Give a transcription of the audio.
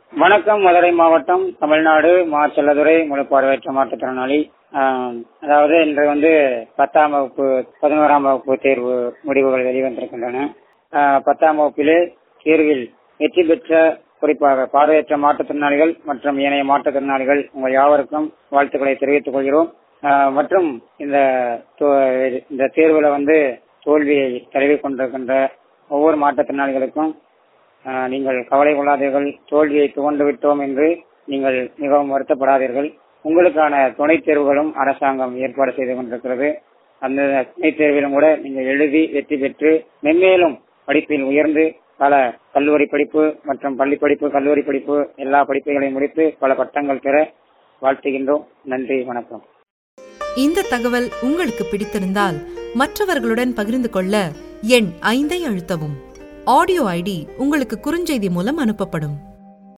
வணக்கம் மதுரை மாவட்டம் தமிழ்நாடு மா செல்லதுரை முழு பார்வையற்ற மாற்றுத்திறனாளி ஆஹ், அதாவது இன்று வந்து பத்தாம் வகுப்பு பதினோராம் வகுப்பு தேர்வு முடிவுகள் வெளிவந்திருக்கின்றன ஆஹ், பத்தாம் வகுப்பிலே தேர்வில் வெற்றி பெற்ற குறிப்பாக பார்வையற்ற மாற்றுத்திறனாளிகள் மற்றும் ஏனைய மாற்றுத்திறனாளிகள் உங்கள் யாவருக்கும் வாழ்த்துக்களை தெரிவித்துக் கொள்கிறோம் ஆஹ், மற்றும் இந்த தோ- இந்த தேர்வுல வந்து தோல்வியை தழுவி கொண்டிருக்கின்ற ஒவ்வொரு மாற்றுத்திறனாளிகளுக்கும் ஆஹ், நீங்கள் கவலை கொள்ளாதீர்கள் தோல்வியை துவண்டு விட்டோம் என்று நீங்கள் மிகவும் வருத்தப்படாதீர்கள் உங்களுக்கான துணைத் தேர்வுகளும் அரசாங்கம் ஏற்பாடு செய்து கொண்டிருக்கிறது அந்த துணைத் தேர்விலும் கூட நீங்கள் எழுதி வெற்றி பெற்று மென்மேலும் படிப்பில் உயர்ந்து பல கல்லூரி படிப்பு மற்றும் பள்ளி படிப்பு கல்லூரி படிப்பு எல்லா படிப்புகளையும் முடித்து பல பட்டங்கள் பெற வாழ்த்துகின்றோம் நன்றி வணக்கம் இந்த தகவல் உங்களுக்கு பிடித்திருந்தால் மற்றவர்களுடன் பகிர்ந்து கொள்ள எண் ஐந்தை அழுத்தவும் ஆடியோ ஐடி உங்களுக்கு குறுஞ்செய்தி மூலம் அனுப்பப்படும்